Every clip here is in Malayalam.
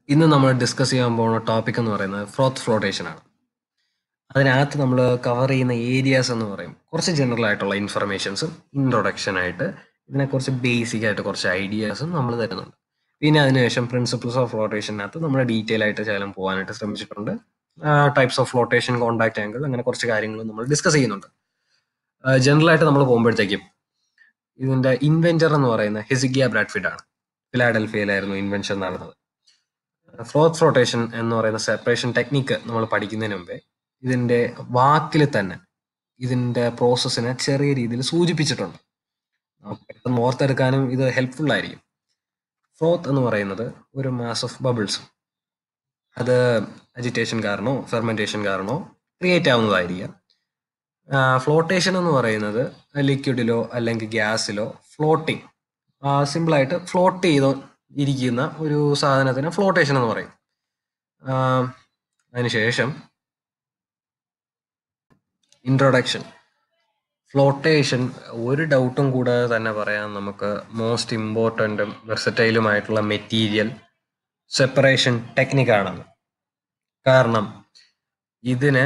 ഇന്ന് നമ്മൾ ഡിസ്കസ് ചെയ്യാൻ പോകുന്ന ടോപ്പിക് എന്ന് പറയുന്നത് ഫ്രോത്ത് ഫ്ലോട്ടേഷൻ ആണ് അതിനകത്ത് നമ്മൾ കവർ ചെയ്യുന്ന ഏരിയാസ് എന്ന് പറയും കുറച്ച് ജനറൽ ആയിട്ടുള്ള ഇൻഫർമേഷൻസും ഇൻട്രൊഡക്ഷൻ ആയിട്ട് ഇതിനെക്കുറിച്ച് ബേസിക് ആയിട്ട് കുറച്ച് ഐഡിയാസും നമ്മൾ തരുന്നുണ്ട് പിന്നെ അതിനുശേഷം പ്രിൻസിപ്പിൾസ് ഓഫ് ഫ്ലോട്ടേഷനകത്ത് നമ്മൾ ഡീറ്റെയിൽ ആയിട്ട് ശകലം പോകാനായിട്ട് ശ്രമിച്ചിട്ടുണ്ട് types of flotation contact angle അങ്ങനെ കുറച്ച് കാര്യങ്ങൾ നമ്മൾ ഡിസ്കസ് ചെയ്യുന്നുണ്ട് ജനറൽ ആയിട്ട് നമ്മൾ പോകുമ്പോഴത്തേക്കും ഇതിന്റെ ഇൻവെന്റർ എന്ന് പറയുന്ന ഹെസിഗിയ ബ്രാഡ്ഫിഡ് ആണ് ഫിലാഡൽഫിയയിലായിരുന്നു ഇൻവെൻഷൻ നടന്നത് ഫ്രോത്ത് ഫ്ലോട്ടേഷൻ എന്ന് പറയുന്ന സെപ്പറേഷൻ ടെക്നിക്ക് നമ്മൾ പഠിക്കുന്നതിന് മുമ്പേ ഇതിന്റെ വാക്കിൽ തന്നെ ഇതിന്റെ പ്രോസസ്സിനെ ചെറിയ രീതിയിൽ സൂചിപ്പിച്ചിട്ടുണ്ട് നമുക്ക് പെട്ടെന്ന് ഓർത്തെടുക്കാനും ഇത് ഹെൽപ്ഫുൾ ആയിരിക്കും ഫ്രോത്ത് എന്ന് പറയുന്നത് ഒരു മാസ് ഓഫ് ബബിൾസ് അത് അജിറ്റേഷൻ കാരണോ ഫെർമെന്റേഷൻ കാരണോ ക്രിയേറ്റ് ആവുന്നതായിരിക്കാം ഫ്ലോട്ടേഷൻ എന്ന് പറയുന്നത് ലിക്വിഡിലോ അല്ലെങ്കിൽ ഗ്യാസിലോ ഫ്ലോട്ടിങ് സിമ്പിളായിട്ട് ഫ്ലോട്ട് ചെയ്തോ ഇരിക്കുന്ന ഒരു സാധനത്തിന് ഫ്ലോട്ടേഷൻ എന്ന് പറയും അതിനുശേഷം ഇൻട്രൊഡക്ഷൻ ഫ്ലോട്ടേഷൻ ഒരു ഡൗട്ടും കൂടാതെ തന്നെ പറയാം നമുക്ക് മോസ്റ്റ് ഇമ്പോർട്ടൻറ്റും വെർസറ്റൈലുമായിട്ടുള്ള മെറ്റീരിയൽ സെപ്പറേഷൻ ടെക്നിക്കാണെന്ന് കാരണം ഇതിന്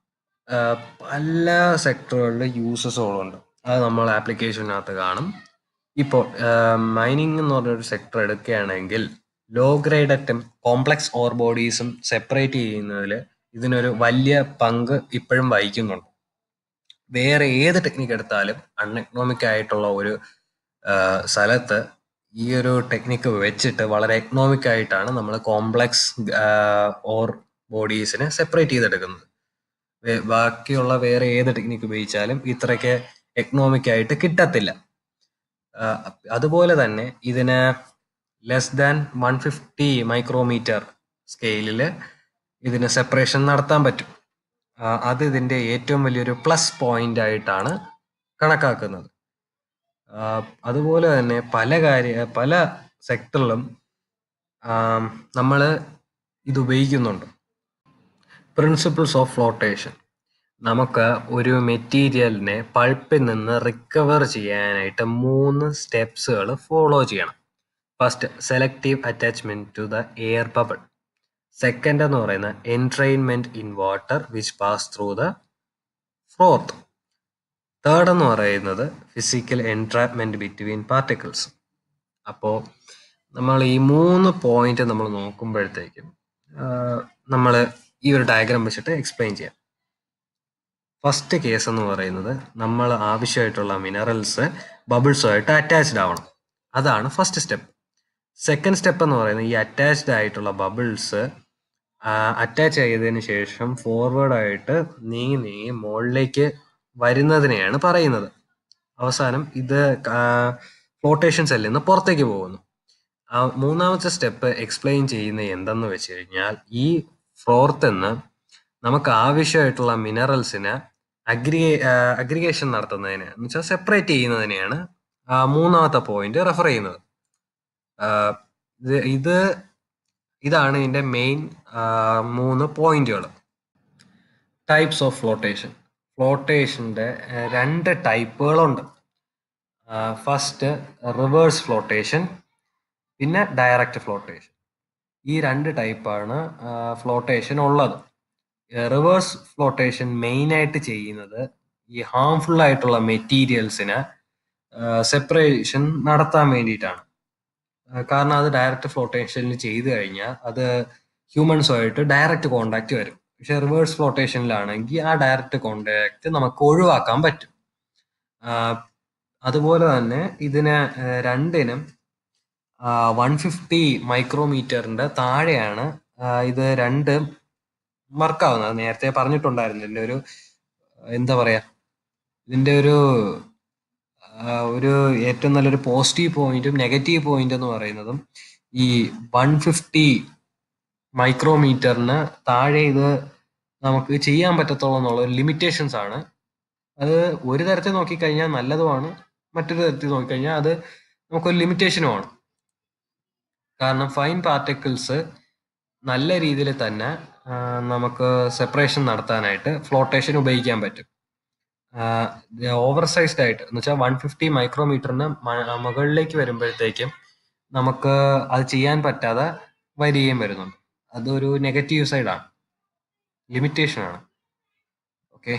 പല സെക്ടറുകളിൽ യൂസസുകളുണ്ട് അത് നമ്മൾ ആപ്ലിക്കേഷനകത്ത് കാണും ഇപ്പോൾ മൈനിങ് എന്ന് പറഞ്ഞൊരു സെക്ടർ എടുക്കുകയാണെങ്കിൽ ലോ ഗ്രേഡ് അറ്റം കോംപ്ലക്സ് ഓർ ബോഡീസും സെപ്പറേറ്റ് ചെയ്യുന്നതിൽ ഇതിനൊരു വലിയ പങ്ക് ഇപ്പോഴും വഹിക്കുന്നുണ്ട് വേറെ ഏത് ടെക്നിക്ക് എടുത്താലും അൺഎക്കണോമിക് ആയിട്ടുള്ള ഒരു സ്ഥലത്ത് ഈ ഒരു ടെക്നിക്ക് വെച്ചിട്ട് വളരെ എക്കണോമിക് ആയിട്ടാണ് നമ്മൾ കോംപ്ലക്സ് ഓർ ബോഡീസിനെ സെപ്പറേറ്റ് ചെയ്തെടുക്കുന്നത് ബാക്കിയുള്ള വേറെ ഏത് ടെക്നിക്ക് ഉപയോഗിച്ചാലും ഇത്രയ്ക്ക് എക്കണോമിക് ആയിട്ട് കിട്ടത്തില്ല അതുപോലെ തന്നെ ഇതിന് less than one fifty micrometer സ്കെയിലിൽ ഇതിന് സെപ്പറേഷൻ നടത്താൻ പറ്റും അത് ഇതിന്റെ ഏറ്റവും വലിയൊരു പ്ലസ് പോയിന്റ് ആയിട്ടാണ് കണക്കാക്കുന്നത് അതുപോലെ തന്നെ പല കാര്യ പല സെക്ടറിലും നമ്മൾ ഇത് ഉപയോഗിക്കുന്നുണ്ട് പ്രിൻസിപ്പിൾസ് ഓഫ് ഫ്ലോട്ടേഷൻ നമുക്ക് ഒരു മെറ്റീരിയലിനെ പൾപ്പിൽ നിന്ന് റിക്കവർ ചെയ്യാനായിട്ട് മൂന്ന് സ്റ്റെപ്സുകൾ ഫോളോ ചെയ്യണം first selective attachment to the air bubble second എന്ന് പറയുന്ന entrainment in water which pass through the froth third എന്ന് പറയുന്നത് ഫിസിക്കൽ എൻട്രാപ്മെന്റ് ബിറ്റ്വീൻ പാർട്ടിക്കിൾസ് അപ്പോൾ നമ്മൾ ഈ മൂന്ന് പോയിന്റ് നമ്മൾ നോക്കുമ്പോഴത്തേക്കും നമ്മൾ ഈ ഒരു ഡയഗ്രാം വെച്ചിട്ട് എക്സ്പ്ലെയിൻ ചെയ്യാം ഫസ്റ്റ് കേസ് എന്ന് പറയുന്നത് നമ്മൾ ആവശ്യമായിട്ടുള്ള മിനറൽസ് ബബിൾസുമായിട്ട് അറ്റാച്ച്ഡ് ആവണം അതാണ് ഫസ്റ്റ് സ്റ്റെപ്പ് സെക്കൻഡ് സ്റ്റെപ്പ് എന്ന് പറയുന്നത് ഈ അറ്റാച്ച്ഡ് ആയിട്ടുള്ള ബബിൾസ് അറ്റാച്ച് ചെയ്തതിന് ശേഷം ഫോർവേഡ് ആയിട്ട് നീങ്ങി നീങ്ങി മുകളിലേക്ക് വരുന്നതിനെയാണ് പറയുന്നത് അവസാനം ഇത് ഫ്ലോട്ടേഷൻ സെല്ലിൽ നിന്ന് പുറത്തേക്ക് പോകുന്നു മൂന്നാമത്തെ സ്റ്റെപ്പ് എക്സ്പ്ലെയിൻ ചെയ്യുന്ന എന്തെന്ന് വെച്ച് കഴിഞ്ഞാൽ ഈ ഫ്ലോർത്ത് നിന്ന് നമുക്ക് ആവശ്യമായിട്ടുള്ള മിനറൽസിന് അഗ്രിഗേ അഗ്രിഗേഷൻ നടത്തുന്നതിന് എന്ന് വെച്ചാൽ സെപ്പറേറ്റ് ചെയ്യുന്നതിനെയാണ് മൂന്നാമത്തെ പോയിന്റ് റെഫർ ചെയ്യുന്നത് ഇത് ഇതാണ് ഇതിന്റെ മെയിൻ മൂന്ന് പോയിന്റുകൾ ടൈപ്സ് ഓഫ് ഫ്ലോട്ടേഷൻ ഫ്ലോട്ടേഷന്റെ രണ്ട് ടൈപ്പുകളുണ്ട് ഫസ്റ്റ് റിവേഴ്സ് ഫ്ലോട്ടേഷൻ പിന്നെ ഡയറക്റ്റ് ഫ്ലോട്ടേഷൻ ഈ രണ്ട് ടൈപ്പാണ് ഫ്ലോട്ടേഷൻ ഉള്ളത് റിവേഴ്സ് ഫ്ലോട്ടേഷൻ മെയിൻ ആയിട്ട് ചെയ്യുന്നത് ഈ ഹാംഫുൾ ആയിട്ടുള്ള മെറ്റീരിയൽസിന് സെപ്പറേഷൻ നടത്താൻ വേണ്ടിയിട്ടാണ് കാരണം അത് ഡയറക്റ്റ് ഫ്ലോട്ടേഷനിൽ ചെയ്തു കഴിഞ്ഞാൽ അത് ഹ്യൂമൻസുമായിട്ട് ഡയറക്റ്റ് കോണ്ടാക്ട് വരും പക്ഷെ റിവേഴ്സ് ഫ്ലോട്ടേഷനിലാണെങ്കിൽ ആ ഡയറക്റ്റ് കോണ്ടാക്ട് നമുക്ക് ഒഴിവാക്കാൻ പറ്റും അതുപോലെ തന്നെ ഇതിന് രണ്ടിനും വൺ ഫിഫ്റ്റി മൈക്രോമീറ്ററിന്റെ താഴെയാണ് ഇത് രണ്ട് വർക്കാവുന്നത് നേരത്തെ പറഞ്ഞിട്ടുണ്ടായിരുന്നു ഇതിന്റെ ഒരു എന്താ പറയാ ഇതിന്റെ ഒരു ഒരു ഏറ്റവും നല്ലൊരു പോസിറ്റീവ് പോയിന്റും നെഗറ്റീവ് പോയിന്റ് എന്ന് പറയുന്നതും ഈ വൺ ഫിഫ്റ്റി മൈക്രോമീറ്ററിന് താഴെ ഇത് നമുക്ക് ചെയ്യാൻ പറ്റത്തുള്ളൂ എന്നുള്ള ലിമിറ്റേഷൻസ് ആണ് അത് ഒരു തരത്തിൽ നോക്കിക്കഴിഞ്ഞാൽ നല്ലതുമാണ് മറ്റൊരു തരത്തിൽ നോക്കിക്കഴിഞ്ഞാൽ അത് നമുക്കൊരു ലിമിറ്റേഷനുമാണ് കാരണം ഫൈൻ പാർട്ടിക്കിൾസ് നല്ല രീതിയിൽ തന്നെ നമുക്ക് സെപ്പറേഷൻ നടത്താനായിട്ട് ഫ്ലോട്ടേഷൻ ഉപയോഗിക്കാൻ പറ്റും ഓവർ സൈസ്ഡ് ആയിട്ട് എന്ന് വെച്ചാൽ വൺ ഫിഫ്റ്റി മൈക്രോമീറ്ററിന് മുകളിലേക്ക് വരുമ്പോഴത്തേക്കും നമുക്ക് അത് ചെയ്യാൻ പറ്റാതെ വരികയും വരുന്നുണ്ട് അതൊരു നെഗറ്റീവ് സൈഡാണ് ലിമിറ്റേഷൻ ആണ് ഓക്കെ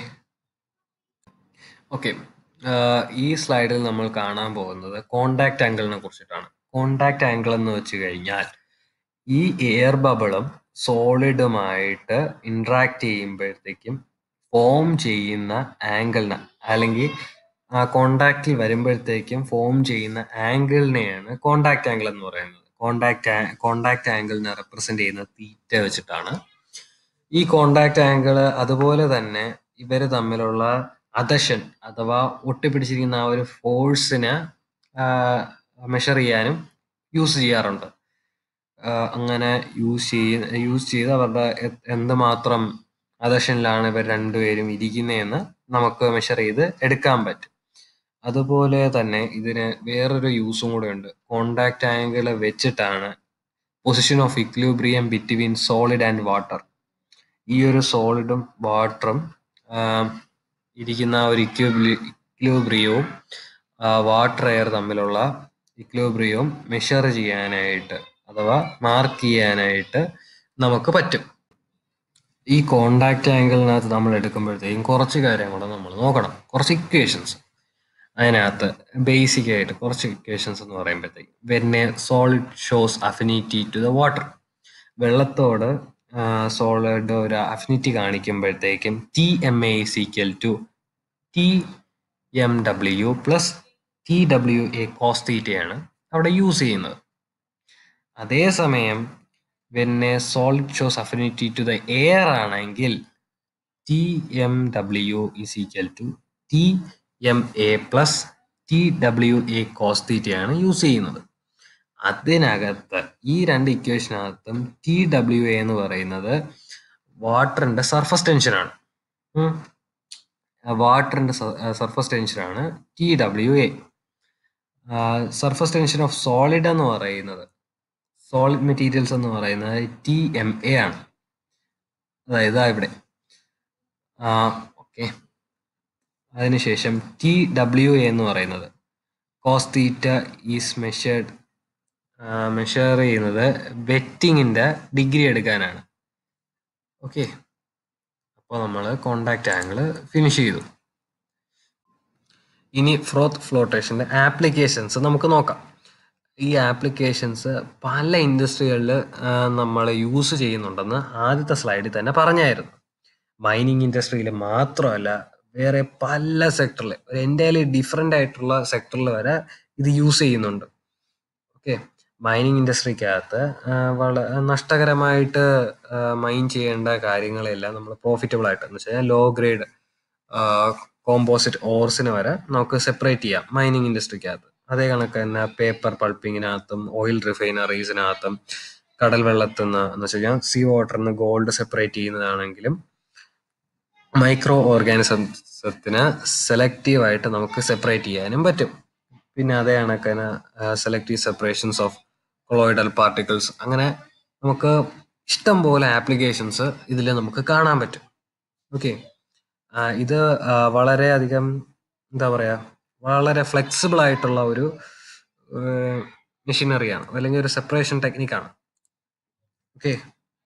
ഓക്കെ ഈ സ്ലൈഡിൽ നമ്മൾ കാണാൻ പോകുന്നത് കോണ്ടാക്ട് ആംഗിളിനെ കുറിച്ചിട്ടാണ് കോണ്ടാക്ട് ആംഗിൾ എന്ന് വെച്ച് കഴിഞ്ഞാൽ ഈ എയർ ബബിളും സോളിഡുമായിട്ട് ഇന്ററാക്ട് ചെയ്യുമ്പോഴത്തേക്കും ഫോം ചെയ്യുന്ന ആംഗിളിനെ അല്ലെങ്കിൽ ആ കോണ്ടാക്റ്റിൽ വരുമ്പോഴത്തേക്കും ഫോം ചെയ്യുന്ന ആംഗിളിനെയാണ് കോണ്ടാക്ട് ആംഗിൾ എന്ന് പറയുന്നത് കോണ്ടാക്ട് കോണ്ടാക്ട് ആംഗിളിനെ റെപ്രസെന്റ് ചെയ്യുന്ന തീറ്റ വെച്ചിട്ടാണ് ഈ കോണ്ടാക്ട് ആംഗിൾ അതുപോലെ തന്നെ ഇവര് തമ്മിലുള്ള അതഷൻ അഥവാ ഒട്ടിപ്പിടിച്ചിരിക്കുന്ന ആ ഒരു ഫോഴ്സിനെ മെഷർ ചെയ്യാനും യൂസ് ചെയ്യാറുണ്ട് ആഹ് അങ്ങനെ യൂസ് ചെയ്യ യൂസ് ചെയ്ത് അവരുടെ എ- എന്തുമാത്രം അതഷനിലാണ് ഇവർ രണ്ടുപേരും ഇരിക്കുന്നതെന്ന് നമുക്ക് മെഷർ ചെയ്ത് എടുക്കാൻ പറ്റും അതുപോലെ തന്നെ ഇതിന് വേറൊരു യൂസും കൂടെ ഉണ്ട് കോണ്ടാക്ട് ആംഗിൾ വെച്ചിട്ടാണ് position of equilibrium between solid and water ഈ ഒരു സോളിഡും വാട്ടറും ഇരിക്കുന്ന ആ ഒരു ഇക്യൂബ്ലി ഇക്ലൂബ്രിയവും വാട്ടർ എയർ തമ്മിലുള്ള ഇക്ലൂബ്രിയവും മെഷർ ചെയ്യാനായിട്ട് അഥവാ മാർക്ക് ചെയ്യാനായിട്ട് നമുക്ക് പറ്റും ഈ കോണ്ടാക്ട് ആംഗിളിനകത്ത് നമ്മൾ എടുക്കുമ്പോഴത്തേക്കും കുറച്ച് കാര്യം കൂടെ നമ്മൾ നോക്കണം കുറച്ച് ഇക്വേഷൻസ് അതിനകത്ത് ബേസിക് ആയിട്ട് കുറച്ച് ഇക്വേഷൻസ് എന്ന് പറയുമ്പോഴത്തേക്കും when a solid shows affinity to the water വെള്ളത്തോട് സോളിഡ് ഒരു അഫിനിറ്റി കാണിക്കുമ്പോഴത്തേക്കും T M A is equal to T M W plus T W A cos തീറ്റയാണ് അവിടെ യൂസ് ചെയ്യുന്നത് അതേസമയം when a solid shows affinity to the air ആണെങ്കിൽ T M W is equal to T M A plus T W A cos തീറ്റയാണ് യൂസ് ചെയ്യുന്നത് അതിനകത്ത് ഈ രണ്ട് ഇക്വേഷനകത്തും ടി ഡബ്ല്യു എ എന്ന് പറയുന്നത് വാട്ടറിന്റെ സർഫസ് ടെൻഷനാണ് വാട്ടറിന്റെ സർഫസ് ടെൻഷനാണ് T W A surface tension of solid എന്ന് പറയുന്നത് സോളിഡ് മെറ്റീരിയൽസ് എന്ന് പറയുന്നത് ടി എം എ ആണ് അതായത് ദാ ഇവിടെ ഓക്കെ അതിനുശേഷം ടി ഡബ്ല്യു എ എന്ന് പറയുന്നത് cos theta is measured measure ചെയ്യുന്നത് വെറ്റിങ്ങിന്റെ ഡിഗ്രി എടുക്കാനാണ് ഓക്കെ അപ്പോൾ നമ്മൾ കോണ്ടാക്ട് ആംഗിൾ ഫിനിഷ് ചെയ്തു ഇനി ഫ്രോത്ത് ഫ്ലോട്ടേഷന്റെ ആപ്ലിക്കേഷൻസ് നമുക്ക് നോക്കാം ഈ ആപ്ലിക്കേഷൻസ് പല ഇൻഡസ്ട്രികളിൽ നമ്മൾ യൂസ് ചെയ്യുന്നുണ്ടെന്ന് ആദ്യത്തെ സ്ലൈഡിൽ തന്നെ പറഞ്ഞായിരുന്നു മൈനിങ് ഇൻഡസ്ട്രിയിൽ മാത്രമല്ല വേറെ പല സെക്ടറിൽ ഒരു എൻ്റയർലി ഡിഫറെൻ്റ് ആയിട്ടുള്ള സെക്ടറിൽ വരെ ഇത് യൂസ് ചെയ്യുന്നുണ്ട് ഓക്കെ മൈനിങ് ഇൻഡസ്ട്രിക്കകത്ത് വള നഷ്ടകരമായിട്ട് മൈൻ ചെയ്യേണ്ട കാര്യങ്ങളെല്ലാം നമ്മൾ പ്രോഫിറ്റബിൾ ആയിട്ട് എന്ന് വെച്ചാൽ ലോ ഗ്രേഡ് കോമ്പോസിറ്റ് ഓർസിന് വരെ നമുക്ക് സെപ്പറേറ്റ് ചെയ്യാം മൈനിങ് ഇൻഡസ്ട്രിക്കകത്ത് അതേ കണക്ക് തന്നെ പേപ്പർ പൾപ്പിങ്ങിനകത്തും ഓയിൽ റിഫൈനറീസിനകത്തും കടൽ വെള്ളത്തിൽ നിന്ന് എന്ന് വെച്ച് കഴിഞ്ഞാൽ സീ വാട്ടറിൽ നിന്ന് ഗോൾഡ് സെപ്പറേറ്റ് ചെയ്യുന്നതാണെങ്കിലും മൈക്രോ ഓർഗാനിസത്തിന് സെലക്റ്റീവ് ആയിട്ട് നമുക്ക് സെപ്പറേറ്റ് ചെയ്യാനും പറ്റും പിന്നെ അതേ കണക്ക് തന്നെ selective separations of colloidal particles അങ്ങനെ നമുക്ക് ഇഷ്ടം പോലെ ആപ്ലിക്കേഷൻസ് ഇതിൽ നമുക്ക് കാണാൻ പറ്റും ഓക്കെ ഇത് ആ, വളരെയധികം എന്താ പറയാ വളരെ ഫ്ലെക്സിബിൾ ആയിട്ടുള്ള ഒരു മെഷീനറിയാണ് അല്ലെങ്കിൽ ഒരു സെപ്പറേഷൻ ടെക്നിക്കാണ് ഓക്കെ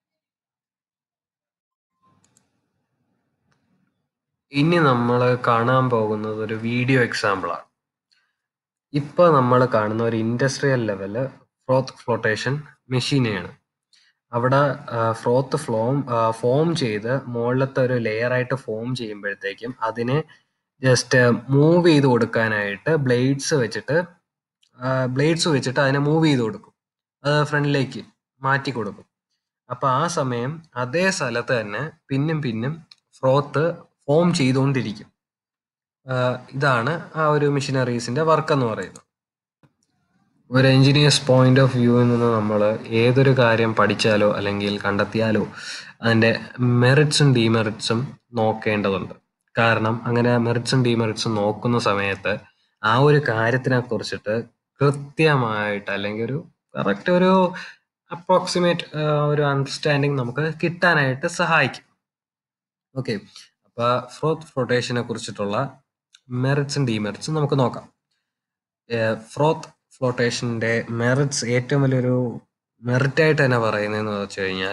ഇനി നമ്മൾ കാണാൻ പോകുന്നത് ഒരു വീഡിയോ എക്സാമ്പിളാണ് ഇപ്പൊ നമ്മൾ കാണുന്ന ഒരു ഇൻഡസ്ട്രിയൽ ലെവല് ഫ്രോത്ത് ഫ്ലോട്ടേഷൻ മെഷീനെയാണ് അവിടെ ഫ്രോത്ത് ഫ്ലോം ഫോം ചെയ്ത് മുകളിലത്തെ ഒരു ലെയർ ആയിട്ട് ഫോം ചെയ്യുമ്പോഴത്തേക്കും അതിനെ ജസ്റ്റ് മൂവ് ചെയ്ത് കൊടുക്കാനായിട്ട് ബ്ലേഡ്സ് വെച്ചിട്ട് ബ്ലേഡ്സ് വെച്ചിട്ട് അതിനെ മൂവ് ചെയ്ത് കൊടുക്കും അത് ഫ്രണ്ടിലേക്ക് മാറ്റി കൊടുക്കും അപ്പൊ ആ സമയം അതേ സ്ഥലത്ത് തന്നെ പിന്നും പിന്നും ഫ്രോത്ത് ഫോം ചെയ്തുകൊണ്ടിരിക്കും ആഹ് ഇതാണ് ആ ഒരു മെഷീനറീസിന്റെ വർക്ക് എന്ന് പറയുന്നത് ഒരു എഞ്ചിനീയേഴ്സ് പോയിന്റ് ഓഫ് വ്യൂവിൽ നിന്ന് നമ്മൾ ഏതൊരു കാര്യം പഠിച്ചാലോ അല്ലെങ്കിൽ കണ്ടെത്തിയാലോ അതിന്റെ മെറിറ്റ്സും ഡീമെറിറ്റ്സും നോക്കേണ്ടതുണ്ട് കാരണം അങ്ങനെ മെറിറ്റ്സും ഡീമെറിറ്റ്സും നോക്കുന്ന സമയത്ത് ആ ഒരു കാര്യത്തിനെ കുറിച്ചിട്ട് കൃത്യമായിട്ട് അല്ലെങ്കിൽ ഒരു കറക്റ്റ് ഒരു അപ്രോക്സിമേറ്റ് ഒരു അണ്ടർസ്റ്റാൻഡിങ് നമുക്ക് കിട്ടാനായിട്ട് സഹായിക്കും ഓക്കെ അപ്പൊ ഫ്രോത്ത് ഫ്ലോട്ടേഷനെ കുറിച്ചിട്ടുള്ള മെറിറ്റ്സും ഡീമെറിറ്റ്സും നമുക്ക് നോക്കാം ഫ്രോത്ത് ഫ്ലോട്ടേഷന്റെ മെറിറ്റ്സ് ഏറ്റവും വലിയൊരു മെറിറ്റ് ആയിട്ട് തന്നെ പറയുന്നതെന്ന് വെച്ച് കഴിഞ്ഞാൽ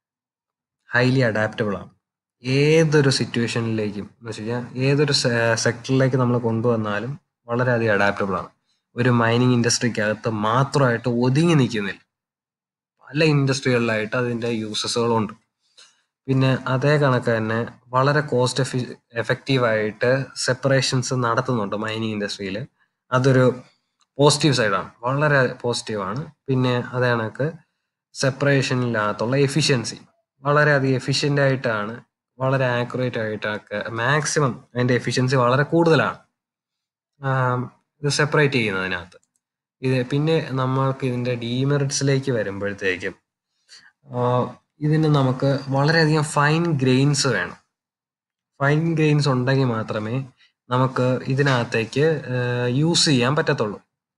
ഹൈലി അഡാപ്റ്റബിൾ ആണ് ഏതൊരു സിറ്റുവേഷനിലേക്കും എന്ന് വെച്ച് കഴിഞ്ഞാൽ ഏതൊരു സെക്ടറിലേക്ക് നമ്മൾ കൊണ്ടുവന്നാലും വളരെയധികം അഡാപ്റ്റബിൾ ആണ് ഒരു മൈനിങ് ഇൻഡസ്ട്രിക്കകത്ത് മാത്രമായിട്ട് ഒതുങ്ങി നിൽക്കുന്നില്ല പല ഇൻഡസ്ട്രികളിലായിട്ട് അതിൻ്റെ യൂസസുകളുണ്ട് പിന്നെ അതേ കണക്ക് തന്നെ വളരെ കോസ്റ്റ് എഫി എഫക്റ്റീവായിട്ട് സെപ്പറേഷൻസ് നടത്തുന്നുണ്ട് മൈനിങ് ഇൻഡസ്ട്രിയിൽ അതൊരു പോസിറ്റീവ് സൈഡാണ് വളരെ പോസിറ്റീവാണ് പിന്നെ അതേ കണക്ക് സെപ്പറേഷനിനകത്തുള്ള എഫിഷ്യൻസി വളരെയധികം എഫിഷ്യൻ്റ് ആയിട്ടാണ് വളരെ ആക്യുറേറ്റ് ആയിട്ടൊക്കെ മാക്സിമം അതിൻ്റെ എഫിഷ്യൻസി വളരെ കൂടുതലാണ് ആം, ഇത് സെപ്പറേറ്റ് ചെയ്യുന്നതിനകത്ത് ഇത് പിന്നെ നമ്മൾക്ക് ഇതിൻ്റെ ഡീമെറിറ്റ്സിലേക്ക് വരുമ്പോഴത്തേക്കും ആ, ഇതിന് നമുക്ക് വളരെയധികം ഫൈൻ ഗ്രെയിൻസ് വേണം ഫൈൻ ഗ്രെയിൻസ് ഉണ്ടെങ്കിൽ മാത്രമേ നമുക്ക് ഇതിനകത്തേക്ക് യൂസ് ചെയ്യാൻ പറ്റത്തുള്ളൂ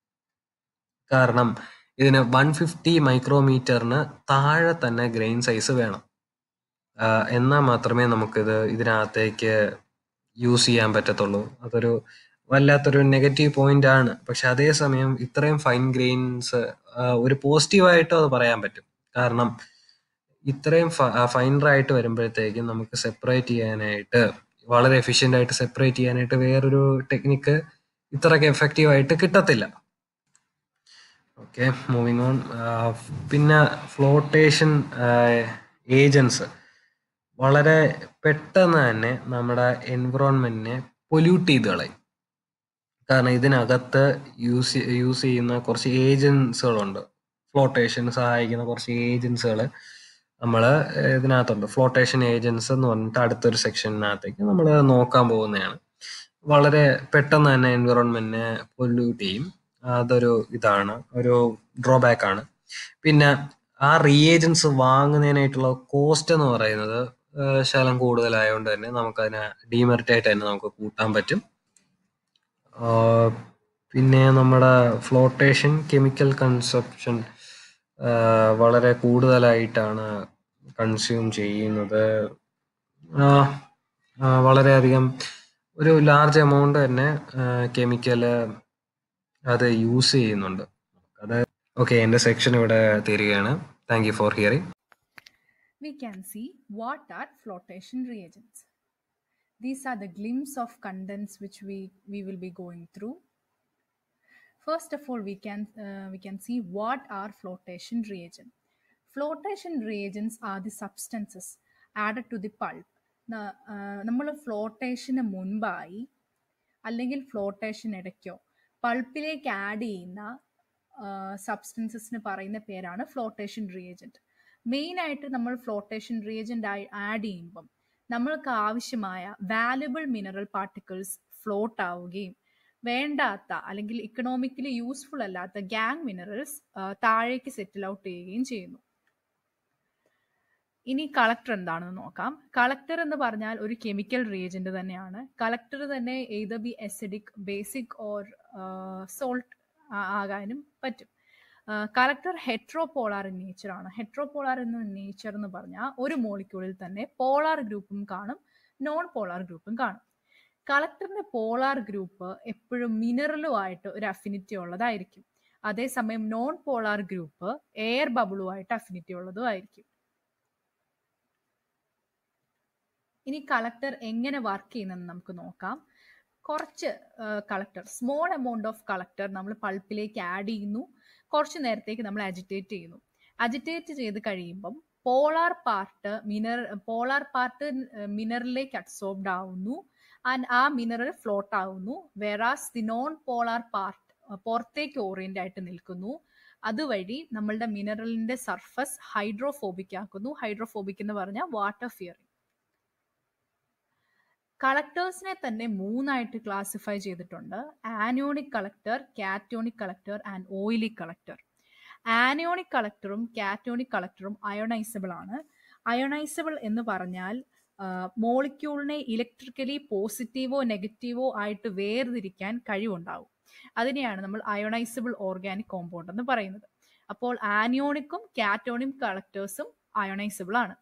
കാരണം ഇതിന് വൺ ഫിഫ്റ്റി മൈക്രോമീറ്ററിന് താഴെ തന്നെ ഗ്രെയിൻ സൈസ് വേണം ആ, എന്നാൽ മാത്രമേ നമുക്കിത് ഇതിനകത്തേക്ക് യൂസ് ചെയ്യാൻ പറ്റത്തുള്ളൂ അതൊരു വല്ലാത്തൊരു നെഗറ്റീവ് പോയിന്റ് ആണ് പക്ഷെ അതേസമയം ഇത്രയും ഫൈൻ ഗ്രെയിൻസ് ഒരു പോസിറ്റീവായിട്ടും അത് പറയാൻ പറ്റും കാരണം ഇത്രയും ഫൈനർ ആയിട്ട് വരുമ്പോഴത്തേക്കും നമുക്ക് സെപ്പറേറ്റ് ചെയ്യാനായിട്ട് വളരെ എഫിഷ്യൻ്റ് ആയിട്ട് സെപ്പറേറ്റ് ചെയ്യാനായിട്ട് വേറൊരു ടെക്നിക്ക് ഇത്രയ്ക്ക് എഫക്റ്റീവ് ആയിട്ട് കിട്ടത്തില്ല ഓക്കെ മൂവിങ് ഓൺ പിന്നെ ഫ്ലോട്ടേഷൻ ഏജൻസ് വളരെ പെട്ടെന്ന് തന്നെ നമ്മുടെ എൻവിറോൺമെന്റിനെ പൊല്യൂട്ട് ചെയ്ത് കളയും കാരണം ഇതിനകത്ത് യൂസ് യൂസ് ചെയ്യുന്ന കുറച്ച് ഏജൻസുകളുണ്ട് ഫ്ലോട്ടേഷൻ സഹായിക്കുന്ന കുറച്ച് ഏജൻസുകൾ നമ്മൾ ഇതിനകത്തുണ്ട് ഫ്ലോട്ടേഷൻ ഏജൻസ് എന്ന് പറഞ്ഞിട്ട് അടുത്തൊരു സെക്ഷനകത്തേക്ക് നമ്മൾ നോക്കാൻ പോകുന്നതാണ് വളരെ പെട്ടെന്ന് തന്നെ എൻവിറോൺമെന്റിനെ പൊല്യൂട്ട് ചെയ്യും അതൊരു ഇതാണ് ഒരു ഡ്രോബാക്ക് ആണ് പിന്നെ ആ റിയേജൻസ് വാങ്ങുന്നതിനായിട്ടുള്ള കോസ്റ്റ് എന്ന് പറയുന്നത് ഏഹ് ശകലം കൂടുതലായതുകൊണ്ട് തന്നെ നമുക്കതിനെ ഡീമെറിറ്റ് ആയിട്ട് തന്നെ നമുക്ക് കൂട്ടാൻ പറ്റും ആഹ് പിന്നെ നമ്മുടെ ഫ്ലോട്ടേഷൻ കെമിക്കൽ കൺസപ്ഷൻ വളരെ കൂടുതലായിട്ടാണ് കൺസ്യൂം ചെയ്യുന്നത് ആഹ് ആഹ് വളരെയധികം ഒരു ലാർജ് എമൗണ്ട് തന്നെ കെമിക്കല് അത് യൂസ് ചെയ്യുന്നുണ്ട് അത് ഓക്കെ എൻ്റെ സെക്ഷൻ ഇവിടെ തീരുകയാണ് thank you for hearing we can see what are flotation reagents. These are the glimpse of contents which we, we will be going through. First of all, we can, uh, we can see what are flotation reagents. Flotation reagents are the substances added to the pulp. നമ്മൾ ഫ്ലോട്ടേഷന് മുൻപായി അല്ലെങ്കിൽ ഫ്ലോട്ടേഷൻ ഇടയ്ക്കോ പൾപ്പിലേക്ക് ആഡ് ചെയ്യുന്ന സബ്സ്റ്റൻസസിന് പറയുന്ന പേരാണ് ഫ്ലോട്ടേഷൻ റിയേജൻറ്റ് മെയിനായിട്ട് നമ്മൾ ഫ്ലോട്ടേഷൻ റിയേജൻ്റ് ആയി ആഡ് ചെയ്യുമ്പം നമ്മൾക്ക് ആവശ്യമായ വാല്യുബിൾ മിനറൽ പാർട്ടിക്കിൾസ് ഫ്ലോട്ട് ആവുകയും വേണ്ടാത്ത അല്ലെങ്കിൽ ഇക്കണോമിക്കലി യൂസ്ഫുൾ അല്ലാത്ത ഗ്യാങ് മിനറൽസ് താഴേക്ക് സെറ്റിൽ ഔട്ട് ചെയ്യുകയും ചെയ്യുന്നു ഇനി കളക്ടർ എന്താണെന്ന് നോക്കാം കളക്ടർ എന്ന് പറഞ്ഞാൽ ഒരു കെമിക്കൽ റിയേജന്റ് തന്നെയാണ് കളക്ടർ തന്നെ ഏത് be acidic basic or salt ആകാനും പറ്റും കളക്ടർ ഹെട്രോപോളാർ ഇൻ നേച്ചർ ആണ് ഹെട്രോപോളാർ എന്ന നേച്ചർ എന്ന് പറഞ്ഞാൽ ഒരു മോളിക്യൂളിൽ തന്നെ പോളാർ ഗ്രൂപ്പും കാണും നോൺ പോളാർ ഗ്രൂപ്പും കാണും കളക്ടറിന്റെ പോളാർ ഗ്രൂപ്പ് എപ്പോഴും മിനറലുമായിട്ട് ഒരു അഫിനിറ്റി ഉള്ളതായിരിക്കും അതേസമയം നോൺ പോളാർ ഗ്രൂപ്പ് എയർ ബബിളുമായിട്ട് അഫിനിറ്റി ഉള്ളതും ആയിരിക്കും ഇനി കളക്ടർ എങ്ങനെ വർക്ക് ചെയ്യുന്നതെന്ന് നമുക്ക് നോക്കാം കുറച്ച് collector small amount of collector നമ്മൾ പൾപ്പിലേക്ക് ആഡ് ചെയ്യുന്നു കുറച്ച് നേരത്തേക്ക് നമ്മൾ അജിറ്റേറ്റ് ചെയ്യുന്നു അജിറ്റേറ്റ് ചെയ്ത് കഴിയുമ്പം പോളാർ പാർട്ട് മിനർ പോളാർ പാർട്ട് മിനറലിലേക്ക് അബ്സോർബ്ഡ് ആവുന്നു ആൻഡ് ആ മിനറൽ ഫ്ലോട്ട് ആവുന്നു whereas the non polar part പുറത്തേക്ക് ഓറിയന്റ് ആയിട്ട് നിൽക്കുന്നു അതുവഴി നമ്മളുടെ മിനറലിന്റെ സർഫസ് ഹൈഡ്രോഫോബിക് ആക്കുന്നു ഹൈഡ്രോഫോബിക് എന്ന് പറഞ്ഞാൽ വാട്ടർ ഫിയറിംഗ് കളക്ടേഴ്സിനെ തന്നെ മൂന്നായിട്ട് ക്ലാസിഫൈ ചെയ്തിട്ടുണ്ട് anionic collector cationic collector and oily collector anionic കളക്ടറും കാറ്റോണിക് കളക്ടറും അയോണൈസബിൾ ആണ് അയോണൈസബിൾ എന്ന് പറഞ്ഞാൽ മോളിക്യൂളിനെ ഇലക്ട്രിക്കലി പോസിറ്റീവോ നെഗറ്റീവോ ആയിട്ട് വേർതിരിക്കാൻ കഴിവുണ്ടാവും അതിനെയാണ് നമ്മൾ അയോണൈസബിൾ ഓർഗാനിക് കോമ്പൗണ്ട് എന്ന് പറയുന്നത് അപ്പോൾ ആനിയോണിക്കും കാറ്റോണിക് കളക്ടേഴ്സും അയോണൈസബിൾ ആണ്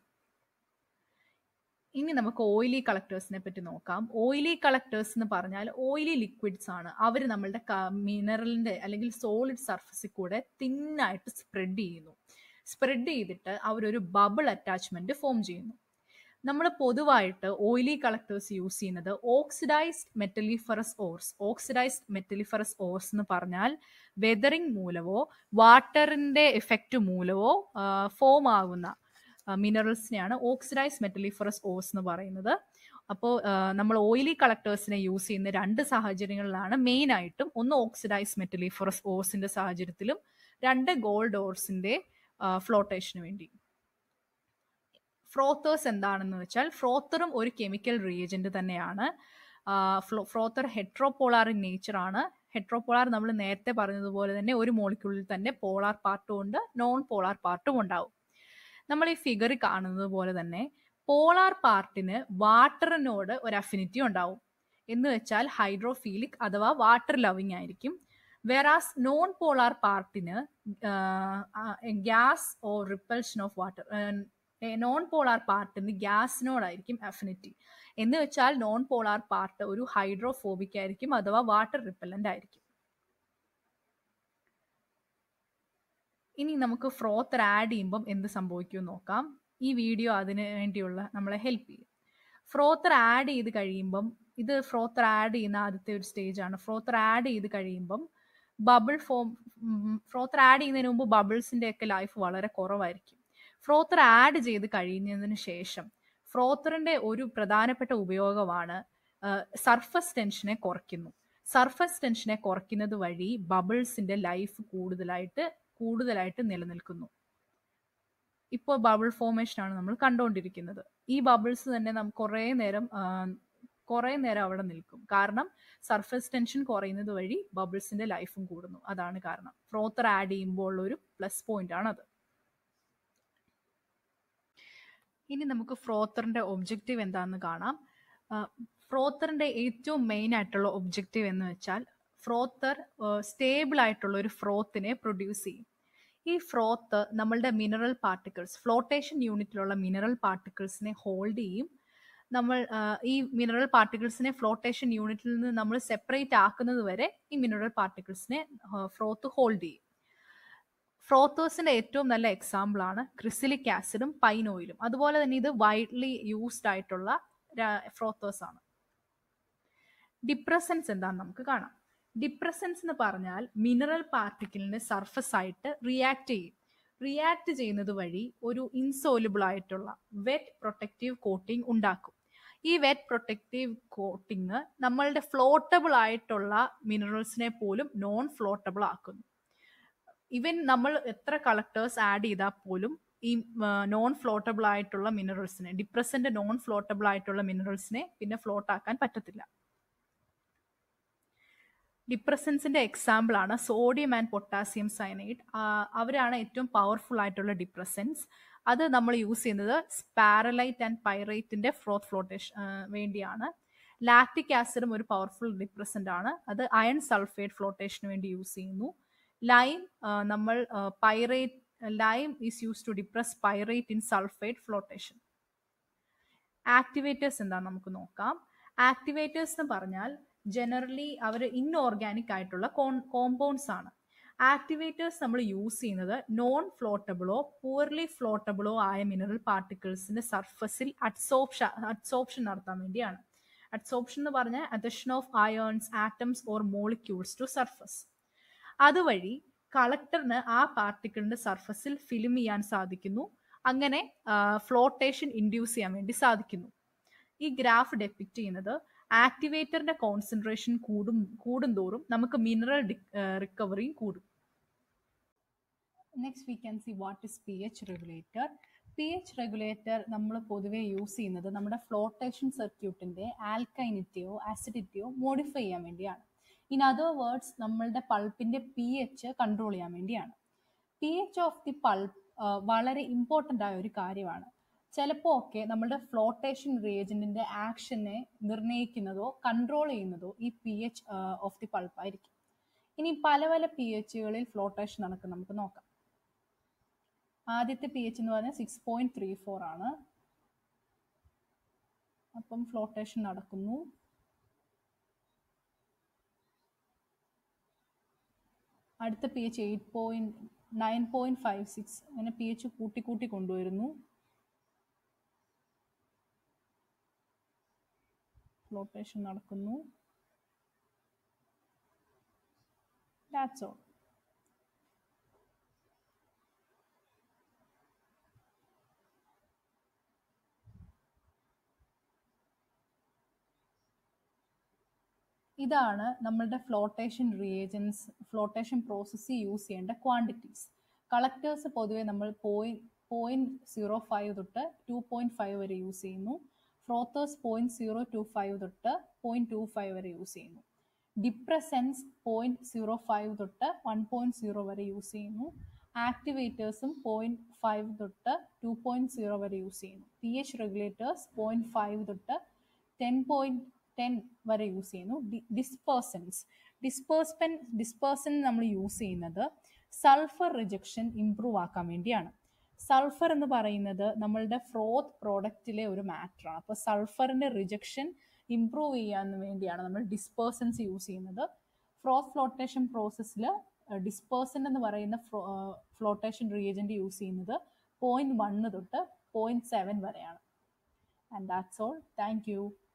ഇനി നമുക്ക് ഓയിലി കളക്ടേഴ്സിനെ പറ്റി നോക്കാം ഓയിലി കളക്ടേഴ്സ് എന്ന് പറഞ്ഞാൽ ഓയിലി ലിക്വിഡ്സ് ആണ് അവർ നമ്മളുടെ മിനറലിന്റെ അല്ലെങ്കിൽ സോളിഡ് സർഫസിൽ കൂടെ തിന്നായിട്ട് സ്പ്രെഡ് ചെയ്യുന്നു സ്പ്രെഡ് ചെയ്തിട്ട് അവരൊരു ബബിൾ അറ്റാച്ച്മെന്റ് ഫോം ചെയ്യുന്നു നമ്മൾ പൊതുവായിട്ട് ഓയിലി കളക്ടേഴ്സ് യൂസ് ചെയ്യുന്നത് oxidized metalliferous ores oxidized metalliferous ores എന്ന് പറഞ്ഞാൽ വെതറിംഗ് മൂലമോ വാട്ടറിന്റെ എഫക്റ്റ് മൂലമോ ഫോം ആകുന്ന മിനറൽസിനെയാണ് ഓക്സിഡൈസ് മെറ്റലിഫറസ് ഓർസ് എന്ന് പറയുന്നത് അപ്പോൾ നമ്മൾ ഓയിലി കളക്ടേഴ്സിനെ യൂസ് ചെയ്യുന്ന രണ്ട് സാഹചര്യങ്ങളിലാണ് മെയിൻ ആയിട്ടും ഒന്ന് ഓക്സിഡൈസ് മെറ്റലിഫറസ് ഓർസിന്റെ സാഹചര്യത്തിലും രണ്ട് ഗോൾഡ് ഓർസിന്റെ ഫ്ലോട്ടേഷന് വേണ്ടി ഫ്രോത്തേഴ്സ് എന്താണെന്ന് വെച്ചാൽ ഫ്രോത്തറും ഒരു കെമിക്കൽ റിയേജന്റ് തന്നെയാണ് ഫ്രോത്തർ ഹെട്രോപോളാർ ഇൻ നേച്ചർ ആണ് ഹെട്രോപോളാർ നമ്മൾ നേരത്തെ പറഞ്ഞതുപോലെ തന്നെ ഒരു മോളിക്യൂളിൽ തന്നെ പോളാർ പാർട്ടും ഉണ്ട് നോൺ പോളാർ പാർട്ടും ഉണ്ടാവും നമ്മൾ ഈ ഫിഗർ കാണുന്നത് പോലെ തന്നെ പോളാർ പാർട്ടിന് വാട്ടറിനോട് ഒരു അഫിനിറ്റി ഉണ്ടാവും എന്ന് വെച്ചാൽ ഹൈഡ്രോഫീലിക് അഥവാ വാട്ടർ ലവിങ് ആയിരിക്കും വെറാസ് നോൺ പോളാർ പാർട്ടിന് gas or repulsion of water non polar പാർട്ടിന് ഗ്യാസിനോടായിരിക്കും അഫിനിറ്റി എന്ന് വെച്ചാൽ നോൺ പോളാർ പാർട്ട് ഒരു ഹൈഡ്രോഫോബിക് ആയിരിക്കും അഥവാ വാട്ടർ റിപ്പല്ലന്റ് ആയിരിക്കും ഇനി നമുക്ക് ഫ്രോത്ത് ആഡ് ചെയ്യുമ്പം എന്ത് സംഭവിക്കും നോക്കാം ഈ വീഡിയോ അതിന് വേണ്ടിയുള്ള നമ്മളെ ഹെൽപ്പ് ചെയ്യും ഫ്രോത്തർ ആഡ് ചെയ്ത് കഴിയുമ്പം ഇത് ഫ്രോത്തർ ആഡ് ചെയ്യുന്ന ആദ്യത്തെ ഒരു സ്റ്റേജ് ആണ് ഫ്രോത്തർ ആഡ് ചെയ്ത് കഴിയുമ്പം ബബിൾ ഫോം ഫ്രോത്തർ ആഡ് ചെയ്യുന്നതിന് മുമ്പ് ബബിൾസിന്റെ ഒക്കെ ലൈഫ് വളരെ കുറവായിരിക്കും ഫ്രോത്തർ ആഡ് ചെയ്ത് കഴിയുന്നതിന് ശേഷം ഫ്രോത്തറിന്റെ ഒരു പ്രധാനപ്പെട്ട ഉപയോഗമാണ് സർഫസ് ടെൻഷനെ കുറയ്ക്കുന്നു സർഫസ് ടെൻഷനെ കുറയ്ക്കുന്നത് വഴി ബബിൾസിന്റെ ലൈഫ് കൂടുതലായിട്ട് കൂടുതലായിട്ട് നിലനിൽക്കുന്നു ഇപ്പോൾ ബബിൾ ഫോമേഷൻ ആണ് നമ്മൾ കണ്ടുകൊണ്ടിരിക്കുന്നത് ഈ ബബിൾസ് തന്നെ നമുക്ക് കുറേ നേരം കുറേ നേരം അവിടെ നിൽക്കും കാരണം സർഫസ് ടെൻഷൻ കുറയുന്നത് വഴി ബബിൾസിന്റെ ലൈഫും കൂടുന്നു അതാണ് കാരണം ഫ്രോത്തർ ആഡ് ചെയ്യുമ്പോൾ ഉള്ള ഒരു പ്ലസ് പോയിന്റ് ആണത് ഇനി നമുക്ക് ഫ്രോത്തറിന്റെ ഒബ്ജക്റ്റീവ് എന്താണെന്ന് കാണാം ഫ്രോത്തറിന്റെ ഏറ്റവും മെയിൻ ആയിട്ടുള്ള ഒബ്ജക്റ്റീവ് എന്ന് വെച്ചാൽ ഫ്രോത്തർ സ്റ്റേബിൾ ആയിട്ടുള്ള ഒരു ഫ്രോത്തിനെ പ്രൊഡ്യൂസ് ചെയ്യും ഈ ഫ്രോത്ത് നമ്മളുടെ മിനറൽ പാർട്ടിക്കിൾസ് ഫ്ലോട്ടേഷൻ യൂണിറ്റിലുള്ള മിനറൽ പാർട്ടിക്കിൾസിനെ ഹോൾഡ് ചെയ്യും നമ്മൾ ഈ മിനറൽ പാർട്ടിക്കിൾസിനെ ഫ്ലോട്ടേഷൻ യൂണിറ്റിൽ നിന്ന് നമ്മൾ സെപ്പറേറ്റ് ആക്കുന്നത് വരെ ഈ മിനറൽ പാർട്ടിക്കിൾസിനെ ഫ്രോത്ത് ഹോൾഡ് ചെയ്യും ഫ്രോത്തേഴ്സിന്റെ ഏറ്റവും നല്ല എക്സാമ്പിൾ ആണ് ക്രിസിലിക് ആസിഡും പൈൻ ഓയിലും അതുപോലെ തന്നെ ഇത് വൈഡ്ലി യൂസ്ഡ് ആയിട്ടുള്ള ഫ്രോത്തേഴ്സ് ആണ് ഡിപ്രസൻസ് എന്താണെന്ന് നമുക്ക് കാണാം ഡിപ്രസൻസ് എന്ന് പറഞ്ഞാൽ മിനറൽ പാർട്ടിക്കിളിന് സർഫസ് ആയിട്ട് റിയാക്ട് ചെയ്യും റിയാക്ട് ചെയ്യുന്നത് വഴി ഒരു ഇൻസോലുബിൾ ആയിട്ടുള്ള വെറ്റ് പ്രൊട്ടക്റ്റീവ് കോട്ടിംഗ് ഉണ്ടാക്കും ഈ വെറ്റ് പ്രൊട്ടക്റ്റീവ് കോട്ടിങ് നമ്മളുടെ ഫ്ലോട്ടബിൾ ആയിട്ടുള്ള മിനറൽസിനെ പോലും നോൺ ഫ്ലോട്ടബിൾ ആക്കുന്നു ഇവൻ നമ്മൾ എത്ര കളക്ടേഴ്സ് ആഡ് ചെയ്താൽ പോലും ഈ നോൺ ഫ്ലോട്ടബിൾ ആയിട്ടുള്ള മിനറൽസിനെ ഡിപ്രസന്റ് നോൺ ഫ്ലോട്ടബിൾ ആയിട്ടുള്ള മിനറൽസിനെ പിന്നെ ഫ്ലോട്ട് ആക്കാൻ പറ്റത്തില്ല ഡിപ്രസൻസിന്റെ എക്സാമ്പിൾ ആണ് സോഡിയം ആൻഡ് പൊട്ടാസ്യം സയനൈഡ് അവരാണ് ഏറ്റവും പവർഫുൾ ആയിട്ടുള്ള ഡിപ്രസൻസ് അത് നമ്മൾ യൂസ് ചെയ്യുന്നത് സ്പാരലൈറ്റ് ആൻഡ് പൈറൈറ്റിന്റെ ഫ്രോത്ത് ഫ്ലോട്ടേഷൻ വേണ്ടിയാണ് ലാക്റ്റിക് ആസിഡും ഒരു പവർഫുൾ ഡിപ്രസന്റ് ആണ് അത് അയൺ സൾഫേറ്റ് ഫ്ലോട്ടേഷന് വേണ്ടി യൂസ് ചെയ്യുന്നു ലൈം നമ്മൾ pyrite lime is use to depress pyrite in sulphate flotation activators എന്താ നമുക്ക് നോക്കാം ആക്ടിവേറ്റേഴ്സ് എന്ന് പറഞ്ഞാൽ ജനറലി അവർ ഇൻഓർഗാനിക് ആയിട്ടുള്ള കോമ്പൗണ്ട്സ് ആണ് ആക്ടിവേറ്റേഴ്സ് നമ്മൾ യൂസ് ചെയ്യുന്നത് നോൺ ഫ്ലോട്ടബിളോ പൂർലി ഫ്ലോട്ടബിളോ ആയ മിനറൽ പാർട്ടിക്കിൾസിന്റെ സർഫസിൽ അഡ്സോപ്ഷൻ അഡ്സോപ്ഷൻ നടത്താൻ വേണ്ടിയാണ് അഡ്സോപ്ഷൻ എന്ന് പറഞ്ഞാൽ adhesion of ions atoms or molecules to surface അതുവഴി കളക്ടറിന് ആ പാർട്ടിക്കിളിന്റെ സർഫസിൽ ഫിലിം ചെയ്യാൻ സാധിക്കുന്നു അങ്ങനെ ഫ്ലോട്ടേഷൻ ഇൻഡ്യൂസ് ചെയ്യാൻ വേണ്ടി സാധിക്കുന്നു ഈ ഗ്രാഫ് ഡെപ്പിക്റ്റ് ചെയ്യുന്നത് ആക്ടിവേറ്ററിന്റെ കോൺസെൻട്രേഷൻ കൂടും കൂടുന്തോറും നമുക്ക് മിനറൽ റിക്കവറിയും കൂടും next we can see what is P H regulator P H regulator നമ്മൾ പൊതുവെ യൂസ് ചെയ്യുന്നത് നമ്മുടെ ഫ്ലോട്ടേഷൻ സർക്യൂട്ടിന്റെ ആൽക്കൈനിറ്റിയോ ആസിഡിറ്റിയോ മോഡിഫൈ ചെയ്യാൻ വേണ്ടിയാണ് ഇൻ അതർ വേർഡ്സ് നമ്മളുടെ പൾപ്പിന്റെ പി എച്ച് കൺട്രോൾ ചെയ്യാൻ വേണ്ടിയാണ് P H of the pulp വളരെ ഇമ്പോർട്ടൻ്റ് ആയ ഒരു കാര്യമാണ് ചിലപ്പോൾ ഒക്കെ നമ്മളുടെ ഫ്ലോട്ടേഷൻ റിയേജന്റിന്റെ ആക്ഷനെ നിർണ്ണയിക്കുന്നതോ കൺട്രോൾ ചെയ്യുന്നതോ ഈ P H of the pulp ആയിരിക്കും ഇനി പല പല പി എച്ചുകളിൽ ഫ്ലോട്ടേഷൻ നടക്കും നമുക്ക് നോക്കാം ആദ്യത്തെ പി എച്ച് എന്ന് പറഞ്ഞാൽ സിക്സ് പോയിന്റ് ത്രീ ഫോർ ആണ് അപ്പം ഫ്ലോട്ടേഷൻ നടക്കുന്നു അടുത്ത P H eight point nine point five six അങ്ങനെ പി എച്ച് കൂട്ടി കൂട്ടി കൊണ്ടുവരുന്നു ഫ്ലോട്ടേഷൻ നടക്കുന്നു ദാറ്റ്സ് ഓൾ ഇതാണ് നമ്മളുടെ flotation reagents flotation process use ചെയ്യേണ്ട ക്വാണ്ടിറ്റീസ് കളക്ടേഴ്സ് പൊതുവെ നമ്മൾ പോയിന്റ് പോയിന്റ് സീറോ ഫൈവ് തൊട്ട് ടു പോയിന്റ് ഫൈവ് വരെ യൂസ് ചെയ്യുന്നു frothers point zero two five തൊട്ട് പോയിന്റ് ടു ഫൈവ് വരെ യൂസ് ചെയ്യുന്നു ഡിപ്രസെൻസ് പോയിന്റ് സീറോ ഫൈവ് തൊട്ട് വൺ പോയിന്റ് സീറോ വരെ യൂസ് ചെയ്യുന്നു ആക്ടിവേറ്റേഴ്സും പോയിന്റ് ഫൈവ് തൊട്ട് ടു പോയിന്റ് സീറോ വരെ യൂസ് ചെയ്യുന്നു P H regulators point five തൊട്ട് ടെൻ പോയിന്റ് ടെൻ വരെ യൂസ് ചെയ്യുന്നു ഡിസ്പേഴ്സൻസ് ഡിസ്പേഴ്സ്പെൻ ഡിസ്പേഴ്സൺ നമ്മൾ യൂസ് ചെയ്യുന്നത് സൾഫർ റിജക്ഷൻ ഇംപ്രൂവ് ആക്കാൻ വേണ്ടിയാണ് സൾഫർ എന്ന് പറയുന്നത് നമ്മളുടെ ഫ്രോത്ത് പ്രോഡക്റ്റിലെ ഒരു മാറ്ററാണ് അപ്പോൾ സൾഫറിൻ്റെ റിജക്ഷൻ ഇംപ്രൂവ് ചെയ്യാൻ വേണ്ടിയാണ് നമ്മൾ ഡിസ്പേഴ്സൻസ് യൂസ് ചെയ്യുന്നത് ഫ്രോത്ത് ഫ്ലോട്ടേഷൻ പ്രോസസ്സിൽ ഡിസ്പേഴ്സൺ എന്ന് പറയുന്ന ഫ്ലോട്ടേഷൻ റിയേജൻറ്റ് യൂസ് ചെയ്യുന്നത് പോയിന്റ് വണ്ണ് തൊട്ട് പോയിന്റ് സെവൻ വരെയാണ് and that's all thank U